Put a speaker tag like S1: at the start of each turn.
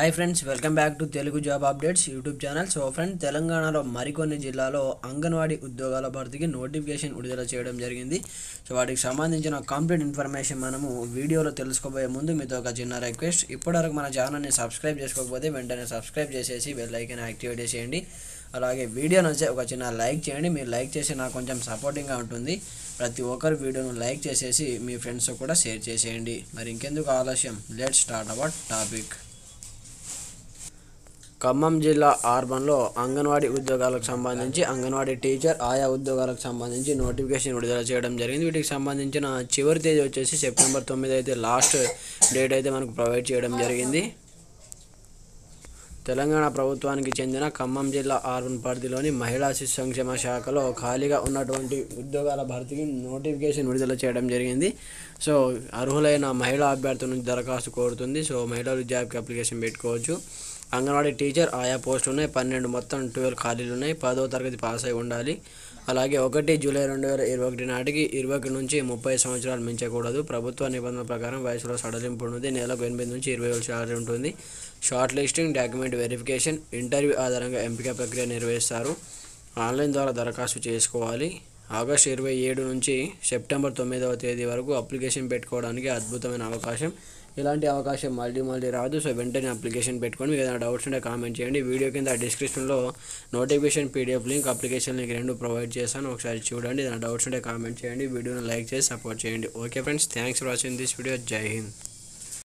S1: hi friends welcome back to Telugu job updates YouTube channel so friend తెలంగాణలో మరికొన్ని జిల్లాలో అంగన్వాడీ ఉద్యోగాల భర్తీకి నోటిఫికేషన్ విడుదల చేయడం జరిగింది సో వాటికి సంబంధించిన కంప్లీట్ ఇన్ఫర్మేషన్ మనము వీడియోలో తెలుసుకోబోయే ముందు మీతో ఒక చిన్న రిక్వెస్ట్ ఇప్పటివరకు మన ఛానల్ని సబ్స్క్రైబ్ చేసుకోకపోతే వెంటనే సబ్స్క్రైబ్ చేసేసి బెల్ ఐకన్ యాక్టివేట్ చేసేయండి అలాగే వీడియో నచ్చే ఒక చిన్న లైక్ చేయండి మీరు లైక్ చేసి నాకు కొంచెం సపోర్టింగ్గా ఉంటుంది ప్రతి ఒక్కరు వీడియోను లైక్ చేసేసి మీ ఫ్రెండ్స్ కూడా షేర్ చేసేయండి మరి ఇంకెందుకు ఆలస్యం let start our topic Khammam జిల్లా ఆర్బన్లో అంగన్వాడీ ఉద్యోగాలకు సంబంధించి అంగన్వాడీ టీచర్ ఆయా ఉద్యోగాలకు సంబంధించి నోటిఫికేషన్ విడుదల చేయడం జరిగింది వీటికి సంబంధించిన చివరి తేదీ వచ్చేసి సెప్టెంబర్ తొమ్మిది అయితే లాస్ట్ డేట్ అయితే మనకు ప్రొవైడ్ చేయడం జరిగింది తెలంగాణ ప్రభుత్వానికి చెందిన ఖమ్మం జిల్లా ఆర్బన్ పరిధిలోని మహిళా శిశు సంక్షేమ శాఖలో ఖాళీగా ఉన్నటువంటి ఉద్యోగాల భర్తీకి నోటిఫికేషన్ విడుదల చేయడం జరిగింది సో అర్హులైన మహిళా అభ్యర్థుల నుంచి దరఖాస్తు కోరుతుంది సో మహిళలు జాబ్కి అప్లికేషన్ పెట్టుకోవచ్చు అంగన్వాడీ టీచర్ ఆయా పోస్టులు ఉన్నాయి పన్నెండు మొత్తం ట్వెల్వ్ ఖాళీలు ఉన్నాయి పదో తరగతి పాస్ అయి ఉండాలి అలాగే ఒకటి జూలై రెండు వేల ఇరవై ఒకటి నాటికి ఇరవై ఒకటి నుంచి ముప్పై సంవత్సరాలు మించకూడదు ప్రభుత్వ నిబంధనల ప్రకారం వయసులో సడలింపు ఉంటుంది నెలకు ఎనిమిది నుంచి ఇరవై వేల శాలరీ ఉంటుంది short listing document verification interview ఆధారంగా ఎంపిక ప్రక్రియ నిర్వహిస్తారు ఆన్లైన్ ద్వారా దరఖాస్తు చేసుకోవాలి ఆగస్టు ఇరవై ఏడు నుంచి సెప్టెంబర్ తొమ్మిదవ తేదీ వరకు అప్లికేషన్ పెట్టుకోవడానికి అద్భుతమైన అవకాశం ఇలాంటి అవకాశం మళ్ళీ మళ్ళీ రాదు సో వెంటనే అప్లికేషన్ పెట్టుకొని మీకు ఏదైనా డౌట్స్ ఉంటే కామెంట్ చేయండి వీడియో కింద డిస్క్రిప్షన్లో notification PDF link application link రెండు ప్రొవైడ్ చేస్తాను ఒకసారి చూడండి ఏదైనా డౌట్స్ ఉంటే కామెంట్ చేయండి వీడియోని లైక్ చేసి సపోర్ట్ చేయండి okay friends thanks for watching this video Jai Hind